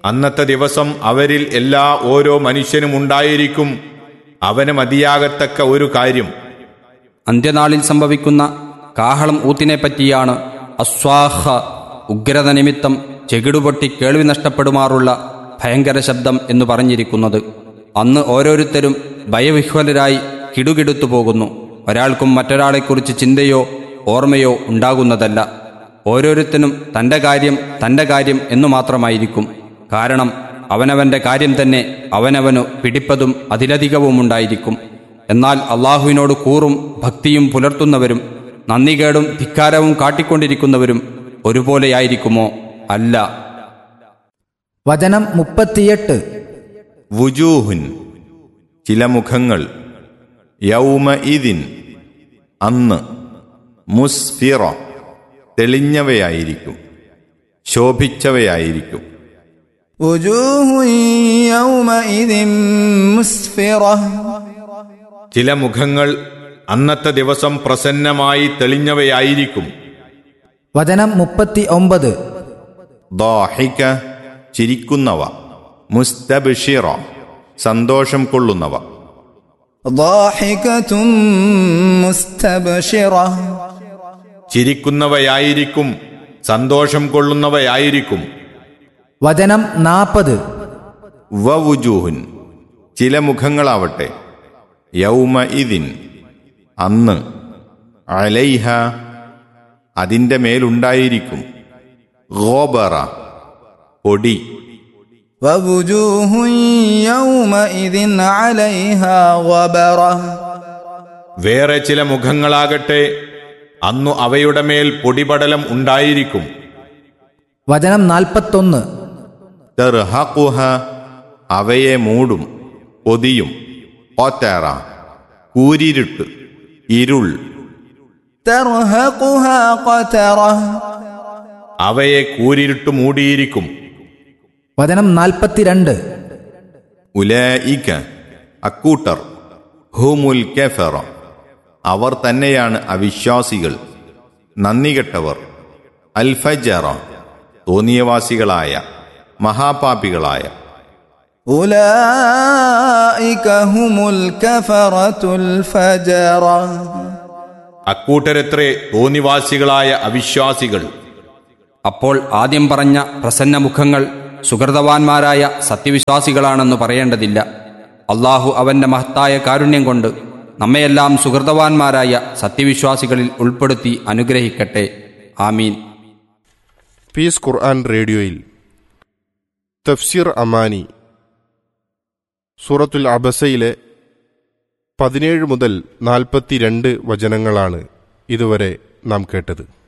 അന്നത്തെ ദിവസം അവരിൽ എല്ലാ ഓരോ മനുഷ്യനും ഉണ്ടായിരിക്കും അവന് മതിയാകത്തക്ക ഒരു കാര്യം അന്ത്യനാളിൽ സംഭവിക്കുന്ന കാഹളം ഊത്തിനെ പറ്റിയാണ് അസ്വാഹ ഉഗ്രത നിമിത്തം ചെകിടുപൊട്ടി കേൾവി നഷ്ടപ്പെടുമാറുള്ള ഭയങ്കര ശബ്ദം എന്ന് പറഞ്ഞിരിക്കുന്നത് അന്ന് ഓരോരുത്തരും ഭയവിഹ്വലരായി കിടുകിടുത്തു പോകുന്നു ഒരാൾക്കും മറ്റൊരാളെക്കുറിച്ച് ചിന്തയോ ഓർമ്മയോ ഉണ്ടാകുന്നതല്ല ഓരോരുത്തനും തൻ്റെ കാര്യം തൻ്റെ കാര്യം എന്നു മാത്രമായിരിക്കും കാരണം അവനവൻ്റെ കാര്യം തന്നെ അവനവനു പിടിപ്പതും അതിലധികവും ഉണ്ടായിരിക്കും എന്നാൽ അള്ളാഹുവിനോട് കൂറും ഭക്തിയും പുലർത്തുന്നവരും നന്ദികേടും ധിക്കാരവും കാട്ടിക്കൊണ്ടിരിക്കുന്നവരും ഒരുപോലെയായിരിക്കുമോ അല്ല വചനം മുപ്പത്തിയെട്ട് വുജൂഹുൻ ചില മുഖങ്ങൾ യൗമ ഇതിൻ അന്ന് മുസ്ഫിറ തെളിഞ്ഞവയായിരിക്കും ശോഭിച്ചവയായിരിക്കും وجوه يومئذ مسفرة ചില മുഖങ്ങൾ അന്നത്തെ ദിവസം പ്രസന്നമായി തെളിഞ്ഞവയായിരിക്കും വചനം മുപ്പത്തി ഒമ്പത് ദാഹിക ചിരിക്കുന്നവ മുസ്തബിഷിറ സന്തോഷം കൊള്ളുന്നവ ضاحكة مستبشرة ചിരിക്കുന്നവയായിരിക്കും സന്തോഷം കൊള്ളുന്നവയായിരിക്കും വചനം നാൽപ്പത് വവുജൂഹുൻ ചില മുഖങ്ങളാവട്ടെ യൗമ ഇതിൻ അന്ന് അലൈഹ അതിൻ്റെ മേലുണ്ടായിരിക്കും ഗോബറ പൊടി ووجوه يومئذ عليها غبرة വേറെ ചില മുഖങ്ങളാകട്ടെ അന്നു അവയുടെ മേൽ പൊടിപടലം ഉണ്ടായിരിക്കും വചനം നാൽപ്പത്തൊന്ന് തെർഹഖുഹ അവയെ മൂടും പൊതിയും ഓത്തേറ കൂരിരുട്ട് ഇരുൾ ترهقها قترة അവയെ കൂരിരുട്ട് മൂടിയിരിക്കും വചനം നാൽപ്പത്തിരണ്ട് ഉലയിക്ക അക്കൂട്ടർ ഹുമുൽ കെഫറ അവർ തന്നെയാണ് അവിശ്വാസികൾ നന്ദികെട്ടവർ അൽഫജറ തോന്നിയവാസികളായ മഹാപാപികളായ أولئك هم الكفرة الفجرة അക്കൂട്ടരെത്രേ തോന്നിവാസികളായ അവിശ്വാസികൾ അപ്പോൾ ആദ്യം പറഞ്ഞ പ്രസന്നമുഖങ്ങൾ സുഹൃതവാന്മാരായ സത്യവിശ്വാസികളാണെന്ന് പറയേണ്ടതില്ല അള്ളാഹു അവന്റെ മഹത്തായ കാരുണ്യം കൊണ്ട് നമ്മയെല്ലാം സുഹൃതവാന്മാരായ സത്യവിശ്വാസികളിൽ ഉൾപ്പെടുത്തി അനുഗ്രഹിക്കട്ടെ ആമീൻ പീസ് ഖുർആൻ റേഡിയോയിൽ തഫ്സീർ അമാനി സൂറത്തുൽ അബസയിലെ പതിനേഴ് മുതൽ നാൽപ്പത്തിരണ്ട് വചനങ്ങളാണ് ഇതുവരെ നാം കേട്ടത്